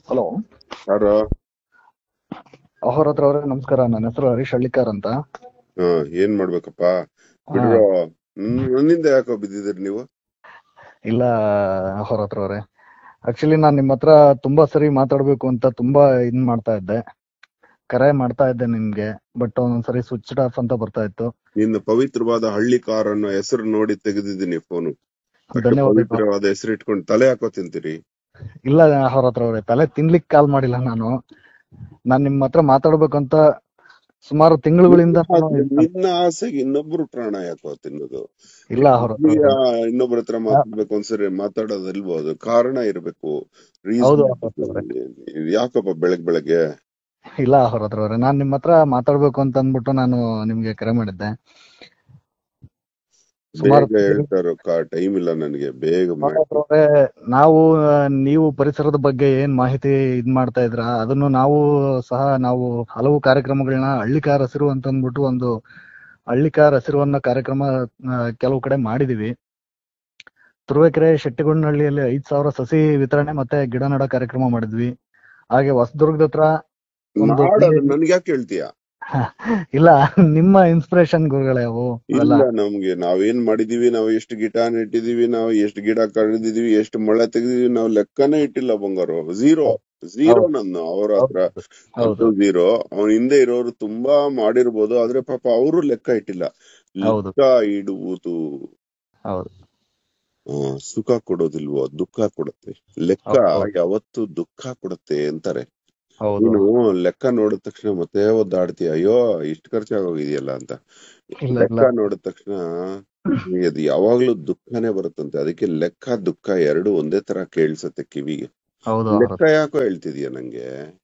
Hello ಯಾರು ಅಹೋರಾತ್ರ ಅವರೇ ನಮಸ್ಕಾರ ನನ್ನ ಹೆಸರು ಹರೀಶ್ ಹಳ್ಳಿಕಾರ್ ಅಂತ ಹಾ ಏನ್ ಮಾಡ್ಬೇಕಪ್ಪ ಬಿಡ್ರೋ ನನ್- ನನ್ನಿಂದ ಯಾಕೋ ಬಿದ್ದಿದ್ದೀರಿ ನೀವು ಇಲ್ಲ ಅಹೋರಾತ್ರ ಅವರೇ ಆಕ್ಚುಲಿ ನಾನ್ ನಿಮ್ಮ ಹತ್ರ ತುಂಬಾ ಸರಿ ಮಾತಾಡ್ಬೇಕು ಅಂತ ತುಂಬಾ ಇದ್ ಮಾಡ್ತಾ ಇದ್ದೆ ಕರೆ ಮಾಡ್ತಾ ಇದ್ದೆ ನಿಮ್ಗೆ ಬಟ್ ಒಂದೊಂದ್ಸರಿ ಸ್ವಿಚ್ ಆಫ್ ಅಂತ ಬರ್ತಾ ಇತ್ತು ನಿನ್ನ ಪವಿತ್ರವಾದ ಹಳ್ಳಿ ಕಾರ್ ಅನ್ನೋ ಹೆಸರು ನೋಡಿ ತೆಗೆದಿದ್ದೀನಿ ಫೋನು ಧನ್ಯವಾದ ಪವಿತ್ರವಾದ ಹೆಸರು ಇಟ್ಕೊಂಡು ತಲೆ ಹಾಕೋ ತಿಂತೀರಿ ಇಲ್ಲ ಅಹೋರಾತ್ರ ಅವರೇ ತಲೆ ತಿನ್ಲಿಕ್ ಕಾಲ್ ಮಾಡಿಲ್ಲ ನಾನು ನಾನ್ ನಿಮ್ ಹತ್ರ ಮಾತಾಡ್ಬೇಕಂತ ಸುಮಾರು ತಿಂಗಳುಗಳಿಂದ ನಾನು ಇದ್- ನಿನ್ನ ಆಸೆಗೆ ಇನ್ನೊಬ್ರು ಪ್ರಾಣ ಯಾಕೋ ತಿನ್ನೋದು ಇಲ್ಲ ಅಹೋರಾತ್ರ ಈಗ ಅವರೇ ಇನ್ನೊಬ್ರ ಹತ್ರ ಮಾತಾಡ್ಬೇಕು ಒಂದ್ಸರಿ ಮಾತಾಡೋದಿಲ್ವೋ ಅದು ಕಾರಣ ಇರ್ಬೇಕು ಹೌದು reason ಅಹೋರಾತ್ರ ಅವರೇ ಇರ್ಬೇಕು. ಯಾಕಪ್ಪ ಬೆಳಗ್ ಬೆಳಗ್ಗೆ ಇಲ್ಲ ಅಹೋರಾತ್ರ ಅವರೇ ನಾನ್ ನಿಮ್ ಹತ್ರ ಮಾತಾಡ್ಬೇಕು ಅಂತ ಅಂದ್ಬಿಟ್ಟು ನಾನು ನಿಮ್ಗೆ ಕರೆ ಮಾಡಿದ್ದೆ ಸುಮಾರು ಬೇಗ ಹೇಳ್ತಾರೋ ಟೈಮ್ ಇಲ್ಲ ನನಗೆ ಬೇಗ ಮಾಡಿ ಅಹೋರಾತ್ರ ಅವರೇ ನಾವು ಆ, ನೀವು ಪರಿಸರದ ಬಗ್ಗೆ ಏನ್ ಮಾಹಿತಿ ಇದ್ ಮಾಡ್ತಾ ಇದ್ರ ಅದನ್ನು ನಾವು ಸಹ ನಾವು ಹಲವು ಕಾರ್ಯಕ್ರಮಗಳನ್ನ ಹಳ್ಳಿಕಾರ್ ಹಸಿರು ಅಂತ ಅಂದ್ಬಿಟ್ಟು ಒಂದು ಹಳ್ಳಿಕಾರ್ ಹಸಿರು ಅನ್ನೋ ಕಾರ್ಯಕ್ರಮ ಆ, ಕೆಲವು ಕಡೆ ಮಾಡಿದೀವಿ ತುರುವೇಕೆರೆ ಶೆಟ್ಟಿಗೊಂಡನಹಳ್ಳಿಯಲ್ಲಿ ಐದ್ ಸಾವಿರ ಸಸಿ ವಿತರಣೆ ಮತ್ತೆ ಗಿಡ ನೆಡೋ ಕಾರ್ಯಕ್ರಮ ಮಾಡಿದ್ವಿ ಹಾಗೆ ಹೊಸದುರ್ಗದ ಹತ್ರ ಒಂದು ಮಾಡೋದು ನನ್ಗೆ ಯಾಕೆ ಹೇಳ್ತೀಯ ಇಲ್ಲ ನಿಮ್ಮ ಇನ್ಸ್ಪಿರೇಷನ್ ಗುರುಗಳೇ ಅವು ಅವೆಲ್ಲ ಇಲ್ಲ ನಮ್ಗೆ ನಾವೇನ್ ಮಾಡಿದೀವಿ ನಾವು ಎಷ್ಟು ಗಿಡ ನೆಟ್ಟಿದೀವಿ ನಾವು ಎಷ್ಟು ಗಿಡ ಕಡಿದಿದೀವಿ ಎಷ್ಟು ಮೊಳೆ ತೆಗ್ದಿದೀವಿ ನಾವು ಲೆಕ್ಕನೇ ಇಟ್ಟಿಲ್ಲ ಬಂಗಾರು ಝೀರೋ ಝೀರೋ ಹೌದು. ನನ್ನ ಅವ್ರ ಹತ್ರ ಹೌದು ಝೀರೋ ಅವನ ಹಿಂದೆ ಇರೋರು ತುಂಬಾ ಮಾಡಿರ್ಬೋದು ಆದ್ರೆ ಪಾಪ ಅವರು ಲೆಕ್ಕ ಇಟ್ಟಿಲ್ಲ ಹೌದು. ಲೆಕ್ಕ ಇಡುವುದು ಹೌದು ಆ, ಸುಖ ಕೊಡೋದಿಲ್ವೋ ದುಃಖ ಕೊಡುತ್ತೆ ಲೆಕ್ಕ ಹೌದು. ಯಾವತ್ತು ದುಃಖ ಕೊಡುತ್ತೆ ಅಂತಾರೆ ಹೌದು ನೀನು ಲೆಕ್ಕ ನೋಡಿದ ತಕ್ಷಣ ಮತ್ತೆ ಒದ್ದಾಡ್ತೀಯ ಅಯ್ಯೋ ಇಷ್ಟು ಖರ್ಚಾಗೋಗಿದೆಯಲ್ಲ ಅಂತ ಇಲ್ಲ ಲೆಕ್ಕ ಇಲ್ಲ ನೋಡಿದ ತಕ್ಷಣ ನಿನಗೆ ಅದು ಯಾವಾಗ್ಲೂ ದುಃಖನೇ ಬರುತ್ತಂತೆ ಅದಕ್ಕೆ ಲೆಕ್ಕ ದುಃಖ ಎರಡು ಒಂದೇ ತರ ಕೇಳಿಸತ್ತೆ ಕಿವಿಗೆ ಹೌದು ಲೆಕ್ಕ ಯಾಕೋ ಹೇಳ್ತಿದೀಯ ನಂಗೆ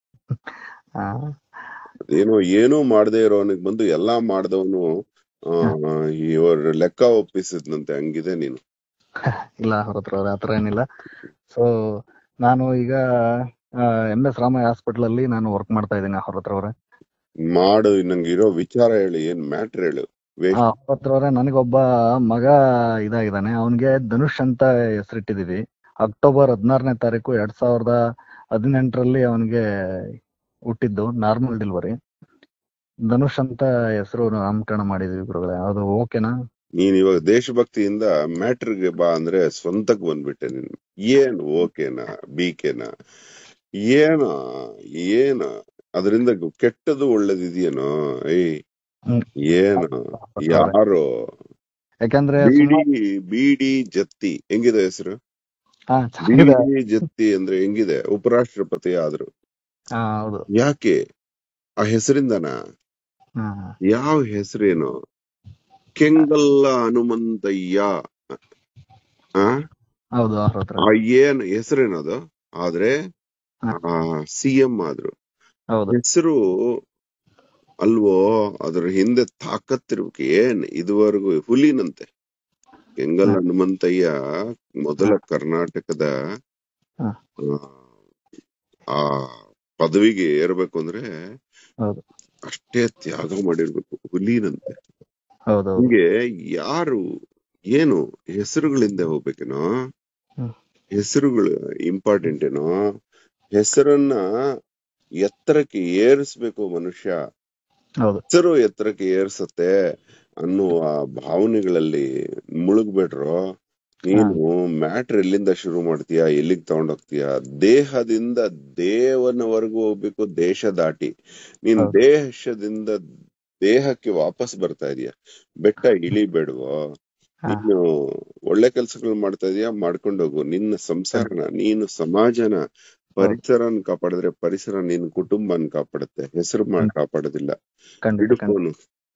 ಹಾ ಏನೋ ಏನೂ ಮಾಡದೇ ಇರೋನಿಗೆ ಬಂದು ಎಲ್ಲಾ ಮಾಡ್ದವನು ಆ ಇವ್ರ ಲೆಕ್ಕ ಒಪ್ಪಿಸಿದ್ನಂತೆ ಹಂಗಿದೆ ನೀನು ಇಲ್ಲ ಅವ್ರ ಹತ್ರ ಆತರ ಏನಿಲ್ಲ ಸೊ ನಾನು ಈಗ ಎಂ ಎಸ್ ರಾಮಯ್ಯ ಹಾಸ್ಪಿಟಲ್ ಅಲ್ಲಿ ನಾನು ವರ್ಕ್ ಮಾಡ್ತಾ ಇದ್ದೀನಿ ಅವ್ರ ಹತ್ರ ಅವ್ರೆ ಮಾಡು ನಂಗೆ ಇರೋ ವಿಚಾರ ಹೇಳು ಏನ್ ಮ್ಯಾಟ್ರ್ ಹೇಳು ವೇಸ್ಟ್ ಅವ್ರ ಹತ್ರ ಅವ್ರೆ ನನಗೊಬ್ಬ ಮಗ ಇದಾಗಿದ್ದಾನೆ ಅವನ್ಗೆ ಧನುಷ್ ಅಂತ ಹೆಸರಿಟ್ಟಿದೀವಿ ಅಕ್ಟೋಬರ್ ಹದಿನಾರನೇ ತಾರೀಕು ಎರಡ್ ಸಾವಿರದ ಹದಿನೆಂಟರಲ್ಲಿ ಅವನಿಗೆ ಹುಟ್ಟಿದ್ದು ನಾರ್ಮಲ್ ಡೆಲಿವರಿ ಧನುಷ್ ಅಂತ ಹೆಸರು ನಾಮಕರಣ ಮಾಡಿದೀವಿ ಗುರುಗಳೇ ಅದು ಓಕೆನಾ ನೀನ್ ಇವಾಗ ದೇಶಭಕ್ತಿಯಿಂದ ಮ್ಯಾಟ್ರಿಗೆ ಬಾ ಅಂದ್ರೆ ಸ್ವಂತಕ್ ಬಂದ್ಬಿಟ್ಟೆ ನೀನು ಏನ್ ಓಕೆನಾ ಬಿಕೆನಾ ಏನ ಏನ ಅದರಿಂದ ಕೆಟ್ಟದು ಒಳ್ಳೇದಿದೆಯೇನೋ ಏಯ್ ಹ್ಮ್. ಏನು ಯಾರು ಯಾಕಂದ್ರೆ ಬಿಡಿ ಸುಮಾರು ಬಿಡಿ ಜತ್ತಿ ಹೆಂಗಿದೆ ಹೆಸರು ಹಾ ಚೆನ್ನಾಗಿದೆ ಬಿಡಿ ಜತ್ತಿ ಅಂದ್ರೆ ಹೆಂಗಿದೆ ಉಪರಾಷ್ಟ್ರಪತಿ ಆದ್ರು ಹಾ ಹೌದು ಯಾಕೆ ಆ ಹೆಸರಿಂದನ ಹಾ ಯಾವ ಹೆಸರೇನು ಕೆಂಗಲ್ಲ ಹನುಮಂತಯ್ಯ ಆ ಹೌದು ಅವ್ರ ಹತ್ರ ಆ ಏನ್ ಹೆಸರೇನದು ಆದ್ರೆ ಸಿ ಎಂ ಆದ್ರು ಹೌದು ಹೆಸರು ಅಲ್ವೋ ಅದ್ರ ಹಿಂದೆ ತಾಕತ್ತಿರ್ಬೇಕು ಏನ್ ಇದುವರೆಗೂ ಹುಲಿನಂತೆ ಕೆಂಗಲ್ ಹ. ಹನುಮಂತಯ್ಯ ಮೊದಲ ಹ. ಕರ್ನಾಟಕದ ಹ. ಆ, ಆ ಪದವಿಗೆ ಏರ್ಬೇಕು ಅಂದ್ರೆ ಹೌದು ಅಷ್ಟೇ ತ್ಯಾಗ ಮಾಡಿರ್ಬೇಕು ಹುಲಿನಂತೆ ಹೌದು ಹೌದು ಹಂಗೆ ಯಾರು ಏನು ಹೆಸರುಗಳಿಂದ ಹೋಗ್ಬೇಕೇನೋ ಹ್ಮ್. ಹೆಸರುಗಳು ಇಂಪಾರ್ಟೆಂಟ್ ಏನೋ ಹೆಸರನ್ನ ಎತ್ತರಕ್ಕೆ ಏರಿಸ್ಬೇಕು ಮನುಷ್ಯ ಹೌದು ಹೆಸರು ಎತ್ತರಕ್ಕೆ ಏರ್ಸತ್ತೆ ಅನ್ನುವ ಭಾವನೆಗಳಲ್ಲಿ ಮುಳುಗ್ಬೇಡ್ರೋ ನೀನು ಮ್ಯಾಟ್ರ್ ಎಲ್ಲಿಂದ ಶುರು ಮಾಡ್ತೀಯ ಎಲ್ಲಿಗ್ ತಗೊಂಡೋಗ್ತೀಯ ದೇಹದಿಂದ ದೇವನವರೆಗೂ ಹೋಗ್ಬೇಕು ದೇಶ ದಾಟಿ ನೀನ್ ಹೌದು. ದೇಶದಿಂದ ದೇಹಕ್ಕೆ ವಾಪಸ್ ಬರ್ತಾ ಇದೀಯ ಬೆಟ್ಟ ಇಳಿಬೇಡ್ವೋ ಹಾ. ನೀನು ಒಳ್ಳೆ ಕೆಲ್ಸಗಳು ಮಾಡ್ತಾ ಇದೀಯ ಮಾಡ್ಕೊಂಡು ಹೋಗು ನಿನ್ನ ಸಂಸಾರನ ನೀನು ಸಮಾಜನ ಪರಿಸರನ ಕಾಪಾಡಿದ್ರೆ ಪರಿಸರ ನಿನ್ ಕುಟುಂಬನ ಕಾಪಾಡುತ್ತೆ ಹೆಸರು ಮಾ ಖಂಡಿತ. ಕಾಪಾಡೋದಿಲ್ಲ ಖಂಡಿತ ಖಂಡಿತ ಹಿಡ್ಕೋನು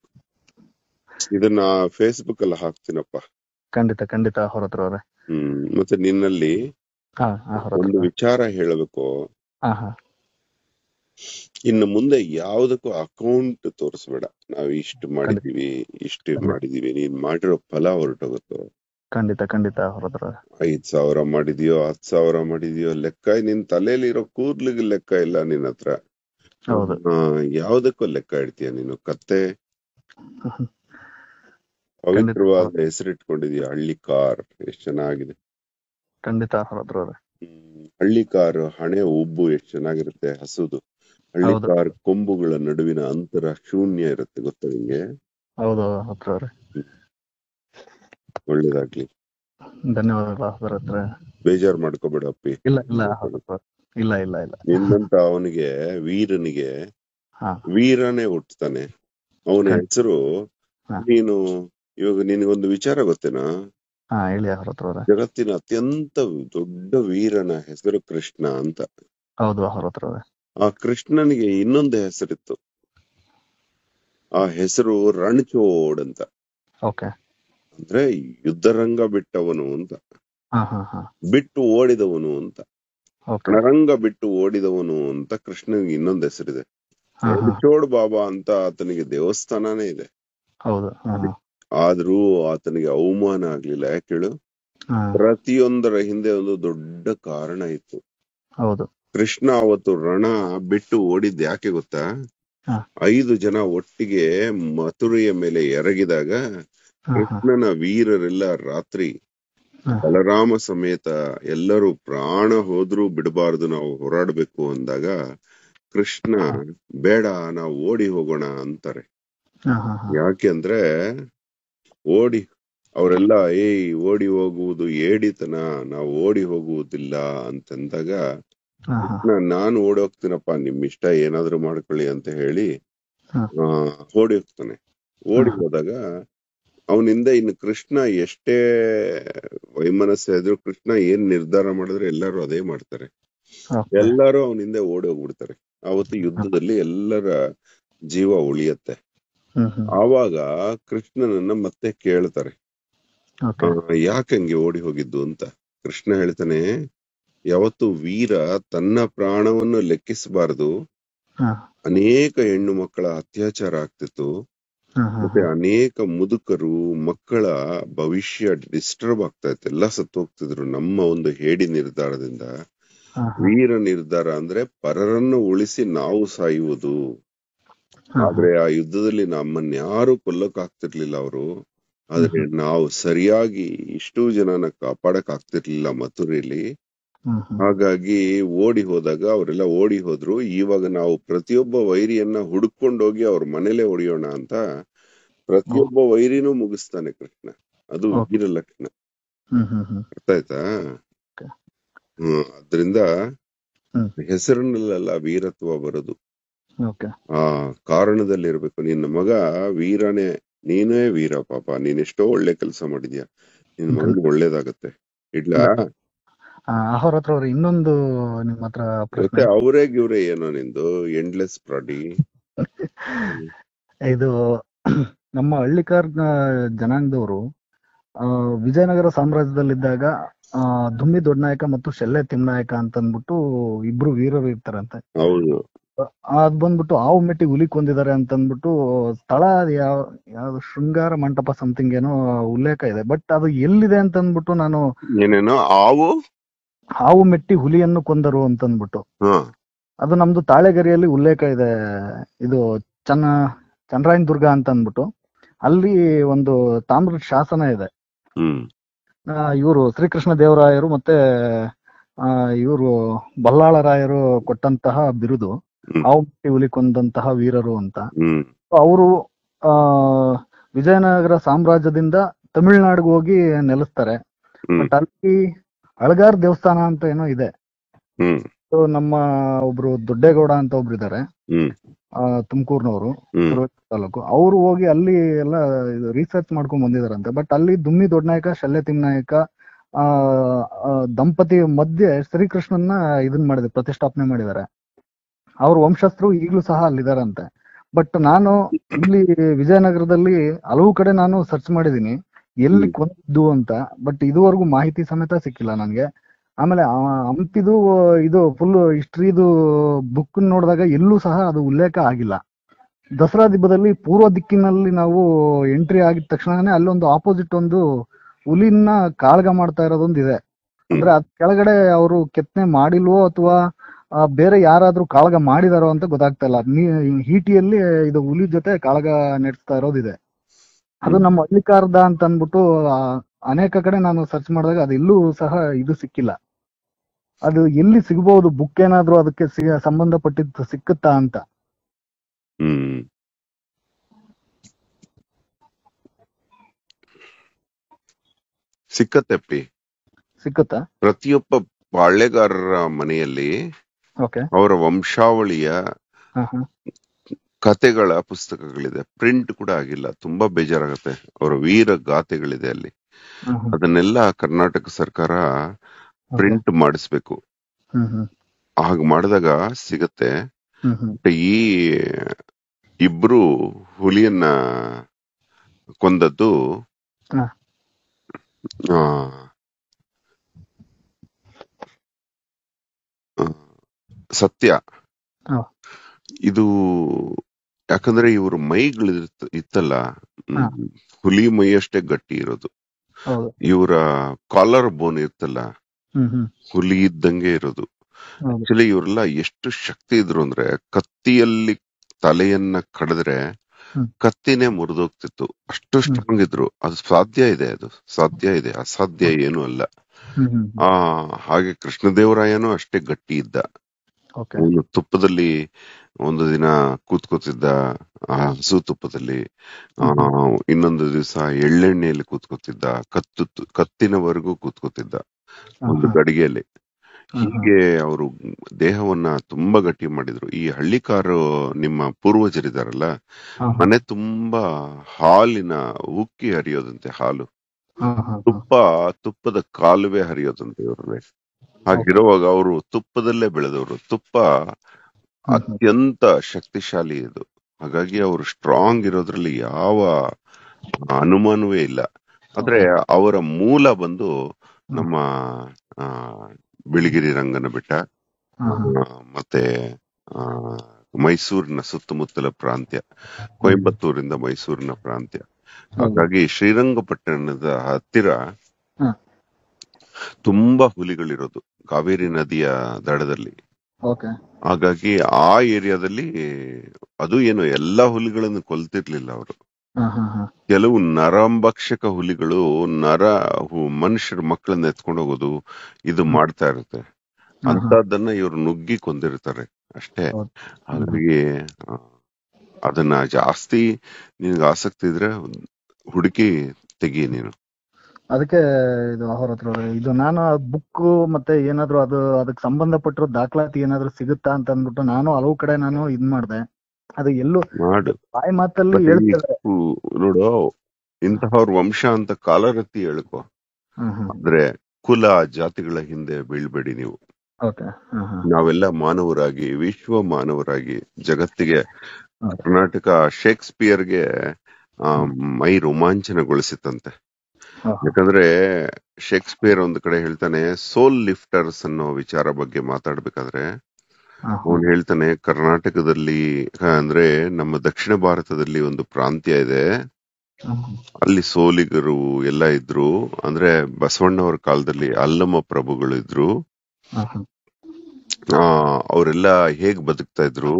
ಇದನ್ನ ಫೇಸ್ಬುಕ್ ಅಲ್ಲಿ ಹಾಕ್ತೀನಪ್ಪ ಖಂಡಿತ ಖಂಡಿತ ಅವ್ರ ಹತ್ರ ಅವ್ರೆ ಹ್ಮ್ ಮತ್ತೆ ನಿನ್ನಲ್ಲಿ ಹಾ ಅವ್ರ ಒಂದು ಹತ್ರ ವಿಚಾರ ಹೇಳಬೇಕು ಹಾ ಹಾ ಇನ್ನು ಮುಂದೆ ಯಾವ್ದಕ್ಕೂ ಅಕೌಂಟ್ ತೋರಿಸ್ಬೇಡ ನಾವ್ ಇಷ್ಟು ಮಾಡಿದೀವಿ ಇಷ್ಟು ಖಂಡಿತ. ಮಾಡಿದೀವಿ ನೀನ್ ಮಾಡಿರೋ ಫಲ ಹೊರಟೋಗುತ್ತೋ ಖಂಡಿತ ಖಂಡಿತ ಅವ್ರ ಹತ್ರ ಐದ್ ಸಾವಿರ ಮಾಡಿದ್ಯೋ ಹತ್ ಸಾವಿರ ಮಾಡಿದ್ಯೋ ಲೆಕ್ಕ ನಿನ್ ತಲೆಯಲ್ಲಿರೋ ಕೂದ್ಲಿಗೆ ಲೆಕ್ಕ ಇಲ್ಲ ನಿನ್ ಹತ್ರ ಹೌದು ಆ, ಯಾವ್ದಕ್ಕೂ ಲೆಕ್ಕ ಇಡ್ತೀಯ ನೀನು ಕತ್ತೆ ಪವಿತ್ರವಾದ ಹೆಸರಿಟ್ಕೊಂಡಿದ್ಯಾ ಹಳ್ಳಿ ಕಾರ್ ಎಷ್ಟ್ ಚೆನ್ನಾಗಿದೆ ಖಂಡಿತ ಅವ್ರ ಹತ್ರ ಅವ್ರೆ ಹ್ಮ್ ಹಳ್ಳಿಕಾರ್ ಹಣೆ ಉಬ್ಬು ಎಷ್ಟು ಚೆನ್ನಾಗಿರುತ್ತೆ ಹಸುದು ಹಳ್ಳಿಕಾರ್ ಕೊಂಬುಗಳ ನಡುವಿನ ಅಂತರ ಶೂನ್ಯ ಇರುತ್ತೆ ಗೊತ್ತಾ ನಿಂಗೆ ಹೌದು ಹತ್ರ ಅವ್ರೆ ಒಳ್ಳೇದಾಗ್ಲಿ ಧನ್ಯವಾದಗಳು ಹತ್ರ ಹತ್ರ ಬೇಜಾರ್ ಮಾಡ್ಕೋಬೇಡ ಅಪ್ಪಿ ಇಲ್ಲ ಇಲ್ಲ ಹೌದು ಇಲ್ಲ ಇಲ್ಲ ಇಲ್ಲ ನಿನ್ನಂತ ಅವನಿಗೆ ವೀರನಿಗೆ ಹಾ ವೀರನೇ ಹುಟ್ಟುತ್ತಾನೆ ಅವನ ಖಂಡಿತ. ಹೆಸರು ಹಾ. ನೀನು ಇವಾಗ ನಿನಗೊಂದು ವಿಚಾರ ಗೊತ್ತೇನಾ ಹಾ ಹೇಳಿ ಅವ್ರ ಹತ್ರ ಅವ್ರೆ ಜಗತ್ತಿನ ಅತ್ಯಂತ ದೊಡ್ಡ ವೀರನ ಹೆಸರು ಕೃಷ್ಣ ಅಂತ ಹೌದು ಅವ್ರ ಹತ್ರ ಅವ್ರೆ ಆ ಕೃಷ್ಣನಿಗೆ ಇನ್ನೊಂದು ಹೆಸರಿತ್ತು ಆ ಹೆಸರು ರಣಚೋಡ್ ಅಂತ ಓಕೆ ಅಂದ್ರೆ ಯುದ್ಧರಂಗ ಬಿಟ್ಟವನು ಅಂತ ಹಾ ಹಾ ಹಾ ಬಿಟ್ಟು ಓಡಿದವನು ಅಂತ ಓಕೆ ರಣರಂಗ ಬಿಟ್ಟು ಓಡಿದವನು ಅಂತ ಕೃಷ್ಣನಿಗೆ ಇನ್ನೊಂದು ಹೆಸರಿದೆ ಹಾ ಹಾ ರಣಚೋಡ್ ಬಾಬಾ ಅಂತ ಆತನಿಗೆ ದೇವಸ್ಥಾನನೇ ಇದೆ ಹೌದು ಹಾ ಹಾ ಆದ್ರೂ ಆತನಿಗೆ ಅವಮಾನ ಆಗ್ಲಿಲ್ಲ ಯಾಕೆ ಹೇಳು ಹಾ ಪ್ರತಿಯೊಂದರ ಹಿಂದೆ ಒಂದು ದೊಡ್ಡ ಕಾರಣ ಇತ್ತು ಹೌದು ಕೃಷ್ಣ ಅವತ್ತು ರಣ ಬಿಟ್ಟು ಓಡಿದ್ ಯಾಕೆ ಗೊತ್ತಾ ಹಾ. ಐದು ಜನ ಒಟ್ಟಿಗೆ ಮಥುರೆಯ ಮೇಲೆ ಎರಗಿದಾಗ ಹಾ ಹಾ ಕೃಷ್ಣನ ವೀರರೆಲ್ಲ ರಾತ್ರಿ ಹಾ. ಬಲರಾಮ ಸಮೇತ ಎಲ್ಲರೂ ಪ್ರಾಣ ಹೋದ್ರೂ ಬಿಡಬಾರದು ನಾವು ಹೋರಾಡ್ಬೇಕು ಅಂದಾಗ ಕೃಷ್ಣ ಬೇಡ ನಾವು ಓಡಿ ಹೋಗೋಣ ಅಂತಾರೆ ಹಾ ಹಾ ಹಾ ಯಾಕೆ ಅಂದ್ರೆ ಓಡಿ ಅವರೆಲ್ಲ ಏಯ್ ಓಡಿ ಹೋಗುವುದು ಏಡಿತನ ನಾವು ಓಡಿ ಹೋಗುವುದಿಲ್ಲ ಅಂತಂದಾಗ ಹಾ ಹಾ ಕೃಷ್ಣ ನಾನು ಓಡಿ ಹೋಗ್ತೀನಪ್ಪ ನಿಮ್ ಇಷ್ಟ ಏನಾದ್ರೂ ಮಾಡ್ಕೊಳ್ಳಿ ಅಂತ ಹೇಳಿ ಹಾ. ಆ ಓಡಿ ಹೋಗ್ತಾನೆ ಓಡಿ ಹಾ. ಹೋದಾಗ ಅವನಿಂದ ಇನ್ನು ಕೃಷ್ಣ ಎಷ್ಟೇ ವೈಮನಸ್ಸು ಇದ್ರು ಕೃಷ್ಣ ಏನ್ ನಿರ್ಧಾರ ಮಾಡಿದ್ರೆ ಎಲ್ಲರೂ ಅದೇ ಮಾಡ್ತಾರೆ ಓಕೆ ಎಲ್ಲರೂ ಅವನಿಂದ ಓಡಿ ಹೋಗ್ಬಿಡ್ತಾರೆ ಆವತ್ತು ಯುದ್ಧದಲ್ಲಿ ಎಲ್ಲರ ಜೀವ ಉಳಿಯತ್ತೆ ಹ್ಮ್ ಹ್ಮ್ ಆವಾಗ ಕೃಷ್ಣನನ್ನ ಮತ್ತೆ ಕೇಳ್ತಾರೆ ಓಕೆ ಆ, ಯಾಕೆ ಹಂಗೆ ಓಡಿ ಹೋಗಿದ್ದು ಅಂತ ಕೃಷ್ಣ ಹೇಳ್ತಾನೆ ಯಾವತ್ತು ವೀರ ತನ್ನ ಪ್ರಾಣವನ್ನು ಲೆಕ್ಕಿಸಬಾರದು ಹಾ ಅನೇಕ ಹೆಣ್ಣು ಮಕ್ಕಳ ಅತ್ಯಾಚಾರ ಆಗ್ತಿತ್ತು ಹಾ ಹಾ ಮತ್ತೆ ಅನೇಕ ಮುದುಕರು ಮಕ್ಕಳ ಭವಿಷ್ಯ ಡಿಸ್ಟರ್ಬ್ ಆಗ್ತಾ ಇತ್ತು ಎಲ್ಲ ಸತ್ತು ಹೋಗ್ತಿದ್ರು ನಮ್ಮ ಒಂದು ಹೇಡಿ ನಿರ್ಧಾರದಿಂದ ಹಾ ಹಾ ವೀರ ನಿರ್ಧಾರ ಅಂದ್ರೆ ಪರರನ್ನು ಉಳಿಸಿ ನಾವು ಸಾಯುವುದು ಹಾ ಆದ್ರೆ ಆ ಯುದ್ಧದಲ್ಲಿ ನಮ್ಮನ್ನ ಯಾರು ಕೊಲ್ಲಕ್ ಆಗ್ತಿರ್ಲಿಲ್ಲ ಅವರು ಆದ್ರೆ ನಾವು ಸರಿಯಾಗಿ ಇಷ್ಟು ಜನನ ಕಾಪಾಡಕ್ ಆಗ್ತಿರ್ಲಿಲ್ಲ ಮಥುರೆಯಲ್ಲಿ ಹ್ಮ್ ಹ್ಮ್ ಹಾಗಾಗಿ ಓಡಿ ಹೋದಾಗ ಅವರೆಲ್ಲ ಓಡಿ ಹೋದ್ರು ಇವಾಗ ನಾವು ಪ್ರತಿಯೊಬ್ಬ ವೈರಿಯನ್ನ ಹುಡುಕೊಂಡೋಗಿ ಅವ್ರ ಮನೇಲೆ ಹೊಡಿಯೋಣ ಅಂತ ಪ್ರತಿಯೊಬ್ಬ ವೈರಿನೂ ಮುಗಿಸ್ತಾನೆ ಕೃಷ್ಣ ಅದು Okay. ವೀರ ಲಕ್ಷಣ ಹ್ಮ್ ಹ್ಮ್ ಹ್ಮ್ ಅರ್ಥ ಆಯ್ತಾ Okay. ಹ್ಮ್ ಅದ್ರಿಂದ ಹ್ಮ್. ಹೆಸರಿನಲ್ಲೆಲ್ಲ ವೀರತ್ವ ಬರೋದು ಓಕೆ ಆ ಕಾರಣದಲ್ಲಿರ್ಬೇಕು ನಿನ್ನ ಮಗ ವೀರನೇ ನೀನೇ ವೀರ ಪಾಪ ನೀನ್ ಎಷ್ಟೋ ಒಳ್ಳೆ ಕೆಲಸ ಮಾಡಿದ್ಯಾ ನಿನ್ ಮಗನಿಗೆ ಒಳ್ಳೇದಾಗತ್ತೆ ಇಡ್ಲಾ ಅವ್ರ ಹತ್ರ ಅವ್ರೆ ಇನ್ನೊಂದು ನಿಮ್ಮ ಹತ್ರ ಮತ್ತೆ ಪ್ರಶ್ನೆ ಅವರೇ ಗಿವ್ರೆ ಏನೋ ನಿಂದು ಎಂಡ್ಲೆಸ್ ಪ್ರಾಡಿ ಇದು ನಮ್ಮ ಹಳ್ಳಿಕಾರ್ ಜನಾಂಗದವರು ಆ, ವಿಜಯನಗರ ಸಾಮ್ರಾಜ್ಯದಲ್ಲಿದ್ದಾಗ ಆ ದುಮ್ಮಿ ದೊಡ್ಡನಾಯಕ ಮತ್ತು ಶೆಲ್ಲೆ ತಿಮ್ಮನಾಯಕ ಅಂತ ಅಂದ್ಬಿಟ್ಟು ಇಬ್ರು ವೀರರು ಇರ್ತಾರಂತೆ ಹೌದು ಅದ್ ಬಂದ್ಬಿಟ್ಟು ಆವು ಮೆಟ್ಟಿ ಹುಲಿ ಕೊಂದಿದ್ದಾರೆ ಅಂತ ಅಂದ್ಬಿಟ್ಟು ಸ್ಥಳ ಅದ್ ಯಾವ ಯಾವ್ದು ಶೃಂಗಾರ ಮಂಟಪ ಸಮಥಿಂಗ್ ಏನೋ ಉಲ್ಲೇಖ ಇದೆ ಬಟ್ ಅದು ಎಲ್ಲಿದೆ ಅಂತ ಅಂದ್ಬಿಟ್ಟು ನಾನು ಏನೇನೋ ಆವು ಹಾವು ಮೆಟ್ಟಿ ಹುಲಿಯನ್ನು ಕೊಂದರು ಅಂತ ಅಂದ್ಬಿಟ್ಟು ಹ ಅದು ನಮ್ದು ತಾಳೆಗರಿಯಲ್ಲಿ ಉಲ್ಲೇಖ ಇದೆ ಇದು ಚನ್ನ ಚಂದ್ರಾಯನ್ ದುರ್ಗ ಅಂತ ಅಂದ್ಬಿಟ್ಟು ಅಲ್ಲಿ ಒಂದು ತಾಮ್ರದ ಶಾಸನ ಇದೆ ಹ್ಮ್ ಇವರು ಶ್ರೀಕೃಷ್ಣ ದೇವರಾಯರು ಮತ್ತೆ ಇವರು ಬಲ್ಲಾಳರಾಯರು ಕೊಟ್ಟಂತಹ ಬಿರುದು ಹ್ಮ್. ಹಾವು ಮೆಟ್ಟಿ ಹುಲಿ ಕೊಂದಂತಹ ವೀರರು ಅಂತ ಹ್ಮ್ ಅವರು ಆ ವಿಜಯನಗರ ಸಾಮ್ರಾಜ್ಯದಿಂದ ತಮಿಳ್ನಾಡಿಗೆ ಹೋಗಿ ನೆಲೆಸ್ತಾರೆ ಹ್ಮ್ ಬಟ್ ಅಲ್ಲಿ ಅಳಗಾರ್ ದೇವಸ್ಥಾನ ಅಂತ ಏನೋ ಇದೆ ಹ್ಮ್ So, ನಮ್ಮ ಒಬ್ರು ದೊಡ್ಡೇಗೌಡ ಅಂತ ಒಬ್ರು ಇದಾರೆ ಹ್ಮ್ ತುಮಕೂರ್ನವರು ಹ್ಮ್ ತಾಲೂಕು ಅವರು ಹೋಗಿ ಅಲ್ಲಿ ಎಲ್ಲ ರಿಸರ್ಚ್ ಮಾಡ್ಕೊಂಡ್ ಬಂದಿದಾರಂತೆ ಬಟ್ ಅಲ್ಲಿ ದುಮ್ಮಿ ದೊಡ್ಡನಾಯಕ ಶಲ್ಯ ತಿಮ್ಮನಾಯಕ ಆ ಆ, ದಂಪತಿ ಮಧ್ಯೆ ಶ್ರೀಕೃಷ್ಣನ್ನ ಇದನ್ ಮಾಡಿದೆ ಪ್ರತಿಷ್ಠಾಪನೆ ಮಾಡಿದ್ದಾರೆ ಅವ್ರ ವಂಶಸ್ಥರು ಈಗಲೂ ಸಹ ಅಲ್ಲಿದಾರಂತೆ ಬಟ್ ನಾನು ಇಲ್ಲಿ ವಿಜಯನಗರದಲ್ಲಿ ಹಲವು ಕಡೆ ನಾನು ಸರ್ಚ್ ಮಾಡಿದೀನಿ ಎಲ್ಲಿ ಹ್ಮ್. ಕೊಂದಿದ್ದು ಅಂತ ಬಟ್ ಇದುವರೆಗೂ ಮಾಹಿತಿ ಸಮೇತ ಸಿಕ್ಕಿಲ್ಲ ನನ್ಗೆ ಆಮೇಲೆ ಆ ಹಂಪಿದು ಇದು ಫುಲ್ ಹಿಸ್ಟ್ರಿದು ಬುಕ್ ನೋಡಿದಾಗ ಎಲ್ಲೂ ಸಹ ಅದು ಉಲ್ಲೇಖ ಆಗಿಲ್ಲ ದಸರಾ ದಿಬ್ಬದಲ್ಲಿ ಪೂರ್ವ ದಿಕ್ಕಿನಲ್ಲಿ ನಾವು ಎಂಟ್ರಿ ಆಗಿದ ತಕ್ಷಣನೇ ಅಲ್ಲೊಂದು ಆಪೋಸಿಟ್ ಒಂದು ಹುಲಿನ ಕಾಳ್ಗ ಮಾಡ್ತಾ ಇರೋದೊಂದು ಇದೆ ಅಂದ್ರೆ ಅದ್ ಕೆಳಗಡೆ ಅವರು ಕೆತ್ತನೆ ಮಾಡಿಲ್ವೋ ಅಥವಾ ಬೇರೆ ಯಾರಾದ್ರೂ ಕಾಳಗ ಮಾಡಿದಾರೋ ಅಂತ ಗೊತ್ತಾಗ್ತಾ ಇಲ್ಲ ನೀ- ಹೀಟಿಯಲ್ಲಿ ಇದು ಹುಲಿ ಜೊತೆ ಕಾಳಗ ನಡೆಸ್ತಾ ಇರೋದಿದೆ ಅದು ನಮ್ಮ ಹಳ್ಳಿಕಾರ್ದ ಅಂತ ಅಂದ್ಬಿಟ್ಟು ಆ, ಅನೇಕ ಕಡೆ ನಾನು ಸರ್ಚ್ ಮಾಡಿದಾಗ ಅದು ಎಲ್ಲೂ ಸಹ ಇದು ಸಿಕ್ಕಿಲ್ಲ ಅದು ಎಲ್ಲಿ ಸಿಗಬಹುದು ಬುಕ್ ಏನಾದ್ರೂ ಅದಕ್ಕೆ ಸಿ- ಸಂಬಂಧಪಟ್ಟಿದ್ದು ಸಿಕ್ಕುತ್ತಾ ಅಂತ ಹ್ಮ್ ಸಿಕ್ಕತ್ತೆಪ್ಪಿ ಸಿಕ್ಕುತ್ತಾ ಪ್ರತಿಯೊಬ್ಬ ಬಾಳ್ಳೆಗಾರರ ಮನೆಯಲ್ಲಿ ಓಕೆ ಅವರ ವಂಶಾವಳಿಯ ಹಾ ಹಾ ಕತೆಗಳ ಪುಸ್ತಕಗಳಿದೆ ಪ್ರಿಂಟ್ ಕೂಡ ಆಗಿಲ್ಲ ತುಂಬಾ ಬೇಜಾರಾಗತ್ತೆ ಅವರ ವೀರ ಗಾಥೆಗಳಿದೆ ಅಲ್ಲಿ ಹಾ ಹಾ ಅದನ್ನೆಲ್ಲ ಕರ್ನಾಟಕ ಸರ್ಕಾರ ಪ್ರಿಂಟ್ ಮಾಡಿಸ್ಬೇಕು ಹ್ಮ್ ಹ್ಮ್ ಹಾಗೆ ಮಾಡಿದಾಗ ಸಿಗತ್ತೆ ಹ್ಮ್ ಹ್ಮ್ ಮತ್ತೆ ಈ ಇಬ್ರು ಹುಲಿಯನ್ನ ಕೊಂದದ್ದು ಹಾ. ಆ, ಆ, ಸತ್ಯ ಹಾ. ಇದು ಯಾಕಂದ್ರೆ ಇವ್ರ ಮೈಗಳು ಇತ್ತಲ್ಲ ಹ್ಮ್, ಹಾ. ಹುಲಿ ಮೈಯಷ್ಟೇ ಗಟ್ಟಿ ಇರೋದು ಹೌದು ಇವರ ಕಾಲರ್ ಬೋನ್ ಇರ್ತಲ್ಲ ಹ್ಮ್ ಹ್ಮ್ ಹುಲಿ ಇದ್ದಂಗೆ ಇರೋದು ಹೌದು ಆಕ್ಚುಲಿ ಇವರೆಲ್ಲ ಎಷ್ಟು ಶಕ್ತಿ ಇದ್ರು ಅಂದ್ರೆ ಕತ್ತಿಯಲ್ಲಿ ತಲೆಯನ್ನ ಕಡಿದ್ರೆ ಹ್ಮ್. ಕತ್ತಿನೇ ಮುರಿದೋಗ್ತಿತ್ತು ಅಷ್ಟು ಸ್ಟ್ರಾಂಗ್ ಇದ್ರು ಅದು ಸಾಧ್ಯ ಇದೆ ಅದು ಸಾಧ್ಯ ಇದೆ ಅಸಾಧ್ಯ ಏನು ಅಲ್ಲ ಹ್ಮ್ ಹ್ಮ್ ಆ ಹಾಗೆ ಕೃಷ್ಣದೇವರಾಯನು ಅಷ್ಟೇ ಗಟ್ಟಿ ಇದ್ದ ಓಕೆ ಅವನು ತುಪ್ಪದಲ್ಲಿ ಒಂದು ದಿನ ಕೂತ್ಕೋತಿದ್ದ ಆ ಹಸು ತುಪ್ಪದಲ್ಲಿ ಆ ಇನ್ನೊಂದು ದಿವಸ ಎಳ್ಳೆಣ್ಣೆಯಲ್ಲಿ ಕೂತ್ಕೋತಿದ್ದ ಕತ್ತು ಕತ್ತಿನವರೆಗೂ ಕೂತ್ಕೋತಿದ್ದ ಒಂದು ಗಡಿಗೆಯಲ್ಲಿ ಹೀಗೆ ಅವರು ದೇಹವನ್ನ ತುಂಬಾ ಗಟ್ಟಿ ಮಾಡಿದ್ರು ಈ ಹಳ್ಳಿಕಾರು ನಿಮ್ಮ ಪೂರ್ವಜರಿದಾರಲ್ಲ ಮನೆ ತುಂಬಾ ಹಾಲಿನ ಉಕ್ಕಿ ಹರಿಯೋದಂತೆ ಹಾಲು ತುಪ್ಪ ತುಪ್ಪದ ಕಾಲುವೆ ಹರಿಯೋದಂತೆ ಇವ್ರಲ್ಲಿ ಹಾಗಿರುವಾಗ ಅವರು ತುಪ್ಪದಲ್ಲೇ ಬೆಳೆದವರು ತುಪ್ಪ ಅತ್ಯಂತ ಶಕ್ತಿಶಾಲಿ ಇದು ಹಾಗಾಗಿ ಅವರು ಸ್ಟ್ರಾಂಗ್ ಇರೋದ್ರಲ್ಲಿ ಯಾವ ಅನುಮಾನವೇ ಇಲ್ಲ ಆದ್ರೆ ಅವರ ಮೂಲ ಬಂದು ನಮ್ಮ ಆ ಬಿಳಿಗಿರಿ ರಂಗನ ಬೆಟ್ಟ ಆ, ಮತ್ತೆ ಆ ಮೈಸೂರಿನ ಸುತ್ತಮುತ್ತಲ ಪ್ರಾಂತ್ಯ ಕೊಯಂಬತ್ತೂರಿಂದ ಮೈಸೂರಿನ ಪ್ರಾಂತ್ಯ ಹಾಗಾಗಿ ಶ್ರೀರಂಗಪಟ್ಟಣದ ಹತ್ತಿರ ಹ್ಮ್. ತುಂಬಾ ಹುಲಿಗಳಿರೋದು ಕಾವೇರಿ ನದಿಯ ದಡದಲ್ಲಿ ಓಕೆ ಹಾಗಾಗಿ ಆ ಏರಿಯಾದಲ್ಲಿ ಅದು ಏನು ಎಲ್ಲಾ ಹುಲಿಗಳನ್ನು ಕೊಲ್ತಿರ್ಲಿಲ್ಲ ಅವರು ಕೆಲವು ನರಂಭಕ್ಷಕ ಹುಲಿಗಳು ನರ ಹು- ಮನುಷ್ಯರ ಮಕ್ಕಳನ್ನ ಎತ್ಕೊಂಡು ಹೋಗೋದು ಇದು ಮಾಡ್ತಾ ಇರುತ್ತೆ ಅಂತದನ್ನ ಇವ್ರು ನುಗ್ಗಿ ಕೊಂದಿರ್ತಾರೆ ಅಷ್ಟೇ ಹೌದು. ಹಾಗಾಗಿ ಆ, ಅದನ್ನ ಜಾಸ್ತಿ ನಿನ್ಗೆ ಆಸಕ್ತಿ ಇದ್ರೆ ಹುಡುಕಿ ತೆಗಿ ನೀನು ಅದಕ್ಕೆ ಇದು ಅವ್ರ ಹತ್ರ ಹೋದೆ. ಇದು ನಾನು ಬುಕ್ ಮತ್ತೆ ಏನಾದ್ರು ಅದು ಅದಕ್ಕೆ ಸಂಬಂಧಪಟ್ಟಿರೋ ದಾಖಲಾತಿ ಏನಾದ್ರು ಸಿಗುತ್ತಾ ಅಂತ ಅಂದ್ಬಿಟ್ಟು ನಾನು ಹಲವು ಕಡೆ ನಾನು ಇದ್ ಮಾಡ್ದೆ ಅದು ಎಲ್ಲೂ ಮಾಡು ಬಾಯಿ ಮಾತಲ್ಲಿ ಮತ್ತೆ ಈ ಹೇಳ್ತಾರೆ ಹು- ನೋಡು ಇಂತಹವ್ರ ವಂಶ ಅಂತ ಕಾಲರತ್ತಿ ಹೇಳ್ಕೊ ಹ್ಮ್ ಹ್ಮ್ ಅಂದ್ರೆ ಕುಲ ಜಾತಿಗಳ ಹಿಂದೆ ಬೀಳ್ಬೇಡಿ ನೀವು ಓಕೆ ಹ್ಮ್ ಹ್ಮ್ ನಾವೆಲ್ಲ ಮಾನವರಾಗಿ ವಿಶ್ವ ಮಾನವರಾಗಿ ಜಗತ್ತಿಗೆ ಹೌದು. ಕರ್ನಾಟಕ ಶೇಕ್ಸ್ಪಿಯರ್ಗೆ ಆ, ಮೈ ರೋಮಾಂಚನಗೊಳಿಸಿತಂತೆ ಹಾ. ಯಾಕಂದ್ರೆ ಶೇಕ್ಸ್ಪಿಯರ್ ಒಂದು ಕಡೆ ಹೇಳ್ತಾನೆ ಸೋಲ್ ಲಿಫ್ಟರ್ಸ್ ಅನ್ನೋ ವಿಚಾರ ಬಗ್ಗೆ ಮಾತಾಡ್ಬೇಕಾದ್ರೆ ಹಾ, ಹಾ. ಅವನು ಹೇಳ್ತಾನೆ ಕರ್ನಾಟಕದಲ್ಲಿ ಆ, ಅಂದ್ರೆ ನಮ್ಮ ದಕ್ಷಿಣ ಭಾರತದಲ್ಲಿ ಒಂದು ಪ್ರಾಂತ್ಯ ಇದೆ ಹ್ಮ್ ಹ್ಮ್. ಅಲ್ಲಿ ಸೋಲಿಗರು ಎಲ್ಲ ಇದ್ರು ಅಂದ್ರೆ ಬಸವಣ್ಣವರ ಕಾಲದಲ್ಲಿ ಅಲ್ಲಮ ಪ್ರಭುಗಳು ಇದ್ರು ಹಾ, ಹಾ. ಆ ಅವರೆಲ್ಲ ಹೇಗ್ ಬದುಕ್ತಾ ಇದ್ರು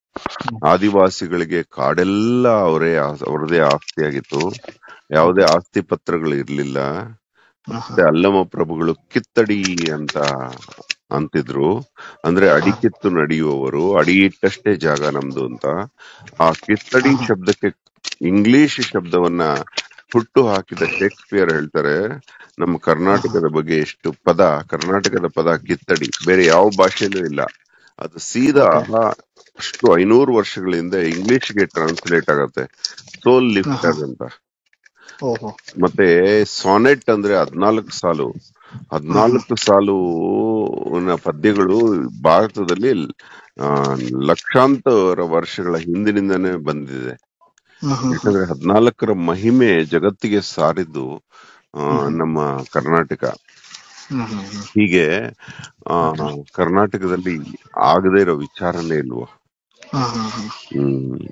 ಆದಿವಾಸಿಗಳಿಗೆ ಕಾಡೆಲ್ಲ ಅವರೇ ಅವರದೇ ಆಸ್ತಿಯಾಗಿತ್ತು ಯಾವುದೇ ಆಸ್ತಿ ಪತ್ರಗಳು ಇರ್ಲಿಲ್ಲ ಮತ್ತೆ ಅಲ್ಲಮ ಪ್ರಭುಗಳು ಕಿತ್ತಡಿ ಅಂತ ಅಂತಿದ್ರು ಅಂದ್ರೆ ಅಡಿಕಿತ್ತು ನಡೆಯುವವರು ಅಡಿ ಇಟ್ಟಷ್ಟೇ ಜಾಗ ನಮ್ದು ಅಂತ ಆ ಕಿತ್ತಡಿ ಶಬ್ದಕ್ಕೆ ಇಂಗ್ಲಿಷ್ ಶಬ್ದವನ್ನ ಹುಟ್ಟು ಹಾಕಿದ ಶೇಕ್ಸ್ಪಿಯರ್ ಹೇಳ್ತಾರೆ ನಮ್ಮ ಕರ್ನಾಟಕದ ಬಗ್ಗೆ ಎಷ್ಟು ಪದ ಕರ್ನಾಟಕದ ಪದ ಕಿತ್ತಡಿ ಬೇರೆ ಯಾವ ಭಾಷೆನೂ ಇಲ್ಲ ಅದು ಸೀದಾ ಅಷ್ಟು ಐನೂರು ವರ್ಷಗಳಿಂದ ಇಂಗ್ಲಿಷ್ಗೆ ಟ್ರಾನ್ಸ್ಲೇಟ್ ಆಗತ್ತೆ ಸೋಲ್ ಲಿಫ್ಟರ್ ಅಂತ ಓಹೋ ಮತ್ತೆ ಸಾನೆಟ್ ಅಂದ್ರೆ ಹದ್ನಾಲ್ಕು ಸಾಲು ಹದ್ನಾಲ್ಕು ಸಾಲು ನ ಪದ್ಯಗಳು ಭಾರತದಲ್ಲಿ ಆ, ಲಕ್ಷಾಂತರ ವರ್ಷಗಳ ಹಿಂದಿನಿಂದನೇ ಬಂದಿದೆ ಹ್ಮ್ ಹ್ಮ್ ಯಾಕಂದ್ರೆ ಹದ್ನಾಲ್ಕರ ಮಹಿಮೆ ಜಗತ್ತಿಗೆ ಸಾರಿದ್ದು ಆ, ನಮ್ಮ ಕರ್ನಾಟಕ ಹ್ಮ್ ಹ್ಮ್ ಹ್ಮ್. ಹೀಗೆ ಆ ಕರ್ನಾಟಕದಲ್ಲಿ ಆಗದೇ ಇರೋ ವಿಚಾರನೇ ಇಲ್ವೋ ಹಾ, ಹಾ, ಹಾ. ಹ್ಮ್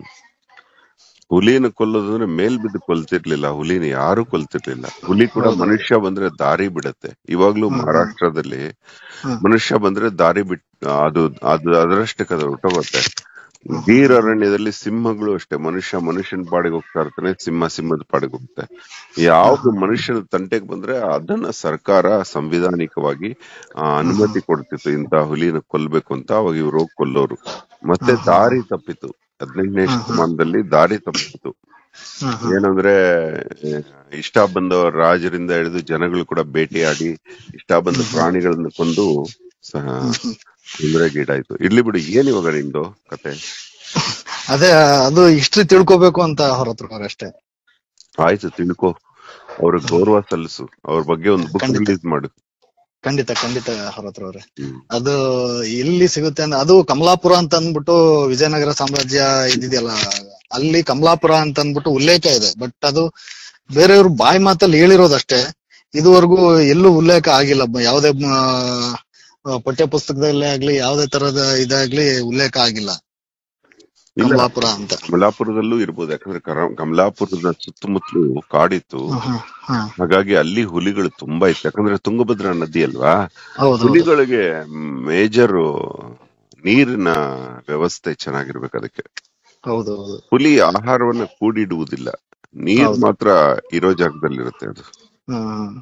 ಹುಲಿನ ಕೊಲ್ಲೋದು ಅಂದ್ರೆ ಮೇಲ್ ಬಿದ್ದು ಕೊಲ್ತಿರ್ಲಿಲ್ಲ ಹುಲಿನ ಯಾರು ಕೊಲ್ತಿರ್ಲಿಲ್ಲ ಹುಲಿ ಕೂಡ ಮನುಷ್ಯ ಬಂದ್ರೆ ದಾರಿ ಬಿಡತ್ತೆ ಇವಾಗ್ಲೂ ಮಹಾರಾಷ್ಟ್ರದಲ್ಲಿ ಹ್ಮ್. ಮನುಷ್ಯ ಬಂದ್ರೆ ದಾರಿ ಬಿಟ್ ಅದು ಅದು ಅದರಷ್ಟಕ್ಕೆ ಅದು ಹೊರಟೋಗುತ್ತೆ ಗೀರ್ ಅರಣ್ಯದಲ್ಲಿ ಸಿಂಹಗಳು ಅಷ್ಟೇ ಮನುಷ್ಯ ಮನುಷ್ಯನ ಪಾಡಿಗೆ ಹೋಗ್ತಾ ಇರ್ತಾನೆ ಸಿಂಹ ಸಿಂಹದ ಪಾಡಿಗೆ ಹೋಗುತ್ತೆ ಯಾವ್ದು ಮನುಷ್ಯನ ತಂಟೆಗೆ ಬಂದ್ರೆ ಅದನ್ನ ಸರ್ಕಾರ ಸಂವಿಧಾನಿಕವಾಗಿ ಆ, ಅನುಮತಿ ಕೊಡ್ತಿತ್ತು ಇಂತ ಹುಲಿನ ಕೊಲ್ಬೇಕು ಅಂತ ಅವಾಗ ಇವ್ರು ಹೋಗಿ ಕೊಲ್ಲೋರು ಮತ್ತೆ ದಾರಿ ತಪ್ಪಿತು ಹದಿನೆಂಟನೇ ಶತಮಾನದಲ್ಲಿ ದಾರಿ ತಪ್ಪಿತು ಹ್ಮ್ ಹ್ಮ್ ಏನಂದ್ರೆ ಆ, ಇಷ್ಟ ಬಂದ ರಾಜರಿಂದ ಹಿಡಿದು ಜನಗಳು ಕೂಡ ಬೇಟೆಯಾಡಿ ಇಷ್ಟ ಬಂದ ಪ್ರಾಣಿಗಳನ್ನ ಕೊಂದು ಸಹ ತೊಂದರೆಗೀಡಾಯ್ತು ಇರ್ಲಿ ಬಿಡು ಏನ್ ಇವಾಗ ನಿಂದು ಕತೆ ಅದೇ ಅದು ಹಿಸ್ಟ್ರಿ ತಿಳ್ಕೊಬೇಕು ಅಂತ ಹೊರತ್ರ ಅಷ್ಟೇ ಆಯ್ತು ತಿಳ್ಕೊ ಅವ್ರಿಗೆ ಗೌರವ ಸಲ್ಲಿಸು ಅವ್ರ ಬಗ್ಗೆ ಒಂದು ಬುಕ್ ಖಂಡಿತ. ರಿಲೀಸ್ ಮಾಡು ಖಂಡಿತ ಖಂಡಿತ ಹೊರತ್ರ ಅವ್ರೆ ಹ್ಮ್. ಅದು ಎಲ್ಲಿ ಸಿಗುತ್ತೆ ಅಂದ್ರೆ ಅದು ಕಮಲಾಪುರ ಅಂತ ಅಂದ್ಬಿಟ್ಟು ವಿಜಯನಗರ ಸಾಮ್ರಾಜ್ಯ ಇದಿದೆಯಲ್ಲ ಅಲ್ಲಿ ಕಮಲಾಪುರ ಅಂತ ಅಂದ್ಬಿಟ್ಟು ಉಲ್ಲೇಖ ಇದೆ ಬಟ್ ಅದು ಬೇರೆಯವ್ರು ಬಾಯಿ ಮಾತಲ್ಲಿ ಹೇಳಿರೋದಷ್ಟೇ ಇದುವರೆಗೂ ಎಲ್ಲೂ ಉಲ್ಲೇಖ ಆಗಿಲ್ಲ ಬ- ಯಾವುದೇ ಮ, ಆ, ಪಠ್ಯ ಪುಸ್ತಕದಲ್ಲೇ ಆಗ್ಲಿ ಯಾವುದೇ ತರದ ಇದಾಗ್ಲಿ ಉಲ್ಲೇಖ ಆಗಿಲ್ಲ ಇಲ್ಲ ಕಮಲಾಪುರ ಅಂತ ಕಮಲಾಪುರದಲ್ಲೂ ಇರ್ಬೋದು ಯಾಕಂದ್ರೆ ಕರ- ಕಮಲಾಪುರದ ಸುತ್ತಮುತ್ತಲು ಕಾಡಿತ್ತು ಹ, ಹ, ಹ. ಹಾಗಾಗಿ ಅಲ್ಲಿ ಹುಲಿಗಳು ತುಂಬಾ ಇತ್ತು ಯಾಕಂದ್ರೆ ತುಂಗಭದ್ರಾ ನದಿ ಅಲ್ವಾ ಹೌದು ಹೌದು ಹುಲಿಗಳಿಗೆ ಮೇಜರ್ ನೀರಿನ ವ್ಯವಸ್ಥೆ ಚೆನ್ನಾಗಿರ್ಬೇಕು ಅದಕ್ಕೆ ಹೌದು ಹೌದು ಹುಲಿ ಆಹಾರವನ್ನ ಕೂಡಿಡುವುದಿಲ್ಲ ನೀರ್ ಹೌದು. ಮಾತ್ರ ಇರೋ ಜಾಗದಲ್ಲಿರುತ್ತೆ ಅದು ಹ್ಮ್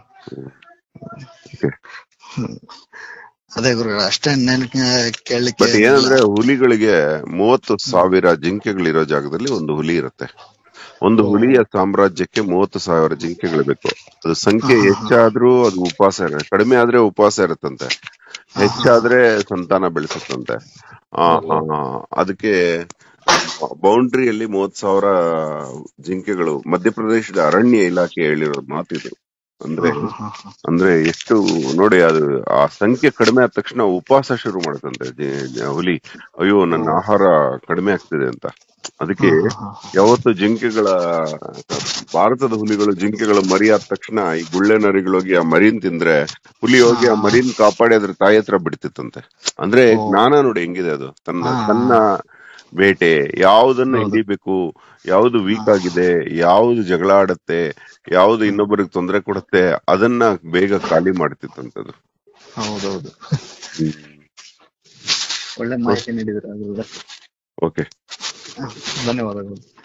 Okay. ಹ್ಮ್. ಅದೇ ಗುರು ಅಷ್ಟೇ ನೆನ್ ಕೇಳಲಿಕ್ಕೆ ಬಟ್ ಏನಂದ್ರೆ ಹುಲಿಗಳಿಗೆ ಮೂವತ್ತು ಸಾವಿರ ಜಿಂಕೆಗಳಿರೋ ಜಾಗದಲ್ಲಿ ಒಂದು ಹುಲಿ ಇರುತ್ತೆ ಒಂದು ಹುಲಿಯ ಸಾಮ್ರಾಜ್ಯಕ್ಕೆ ಮೂವತ್ತು ಸಾವಿರ ಜಿಂಕೆಗಳು ಬೇಕು ಅದು ಸಂಖ್ಯೆ ಹಾ, ಹಾ, ಹಾ. ಹೆಚ್ಚಾದ್ರೂ ಅದು ಉಪವಾಸ ಇರುತ್ತೆ ಕಡಿಮೆ ಆದ್ರೆ ಉಪವಾಸ ಇರುತ್ತಂತೆ ಹೆಚ್ಚಾದ್ರೆ ಸಂತಾನ ಬೆಳೆಸುತ್ತಂತೆ ಆ, ಆ, ಅದಕ್ಕೆ ಬೌಂಡ್ರಿಯಲ್ಲಿ ಮೂವತ್ ಸಾವಿರ ಜಿಂಕೆಗಳು ಮಧ್ಯಪ್ರದೇಶದ ಅರಣ್ಯ ಇಲಾಖೆ ಹೇಳಿರೋ ಮಾತಿದು ಅಂದ್ರೆ ಹ, ಹ, ಹ. ಅಂದ್ರೆ ಎಷ್ಟು ನೋಡಿ ಅದು ಆ ಸಂಖ್ಯೆ ಕಡಿಮೆ ಆದ ತಕ್ಷಣ ಉಪವಾಸ ಶುರು ಮಾಡುತ್ತಂತೆ ಜಿ- ಜ- ಹುಲಿ ಅಯ್ಯೋ ನನ್ನ ಆಹಾರ ಕಡಿಮೆ ಆಗ್ತಿದೆ ಅಂತ ಅದಕ್ಕೆ ಯಾವತ್ತು ಜಿಂಕೆಗಳ ಭಾರತದ ಹುಲಿಗಳು ಜಿಂಕೆಗಳ ಮರಿ ಆದ ತಕ್ಷಣ ಈ ಗುಳ್ಳೆ ನರಿಗಳೋಗಿ ಆ ಮರಿನ್ ತಿಂದ್ರೆ ಹುಲಿ ಹೋಗಿ ಆ ಮರಿನ್ ಕಾಪಾಡಿ ಅದ್ರ ತಾಯಿ ಹತ್ರ ಬಿಡ್ತಿತ್ತಂತೆ ಅಂದ್ರೆ ಓ. ಜ್ಞಾನ ನೋಡಿ ಹೆಂಗಿದೆ ಅದು ತನ್ನ ಹಾ. ತನ್ನ ಬೇಟೆ ಯಾವ್ದನ್ನ ಹೌದು. ಹಿಡಿಬೇಕು ಯಾವ್ದು ವೀಕ್ ಆಗಿದೆ ಯಾವ್ದು ಜಗಳ ಆಡತ್ತೆ ಯಾವ್ದು ಇನ್ನೊಬ್ಬರಿಗೆ ತೊಂದರೆ ಕೊಡುತ್ತೆ ಅದನ್ನ ಬೇಗ ಖಾಲಿ ಮಾಡ್ತಿತ್ತಂತದು ಹೌದೌದು ಒಳ್ಳೆ ಮಾಹಿತಿ ನೀಡಿದ್ರೆ ಓಕೆ ಧನ್ಯವಾದಗಳು